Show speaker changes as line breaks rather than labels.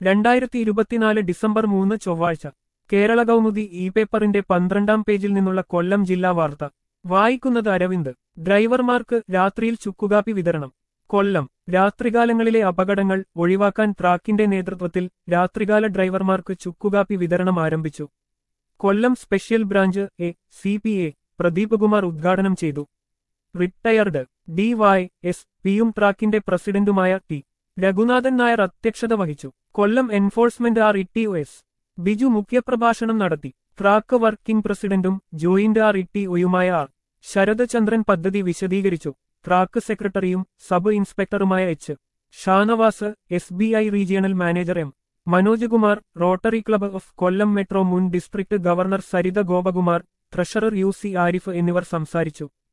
രണ്ടായിരത്തി ഇരുപത്തിനാല് ഡിസംബർ മൂന്ന് ചൊവ്വാഴ്ച കേരള കൗമുദി ഇ പേപ്പറിന്റെ പന്ത്രണ്ടാം പേജിൽ നിന്നുള്ള കൊല്ലം ജില്ലാ വാർത്ത വായിക്കുന്നത് അരവിന്ദ് ഡ്രൈവർമാർക്ക് രാത്രിയിൽ ചുക്കുകാപ്പി വിതരണം കൊല്ലം രാത്രികാലങ്ങളിലെ അപകടങ്ങൾ ഒഴിവാക്കാൻ ട്രാക്കിന്റെ നേതൃത്വത്തിൽ രാത്രികാല ഡ്രൈവർമാർക്ക് ചുക്കുകാപ്പി വിതരണം ആരംഭിച്ചു Kollam special branch A C P A Pradeep Kumar ഉദ്ഘാടനം ചെയ്തു റിട്ടയർഡ് ഡി വൈ എസ് പിയും ട്രാക്കിന്റെ പ്രസിഡന്റുമായ ടി രഘുനാഥൻ നായർ അധ്യക്ഷത വഹിച്ചു Kollam enforcement R E T O S Biju മുഖ്യപ്രഭാഷണം നടത്തി ട്രാക്ക് വർക്കിംഗ് പ്രസിഡന്റും ജോയിന്റ് ആർ ഇ ടി ഒയുമായ ആർ ശരദചന്ദ്രൻ പദ്ധതി വിശദീകരിച്ചു ട്രാക്ക് സെക്രട്ടറിയും സബ് ഇൻസ്പെക്ടറുമായ H Shanavas S B I regional manager M Manoj Kumar rotary club of Kollam metro മുൻ district governor Saritha Gopakumar treasurer U C Arif എന്നിവർ സംസാരിച്ചു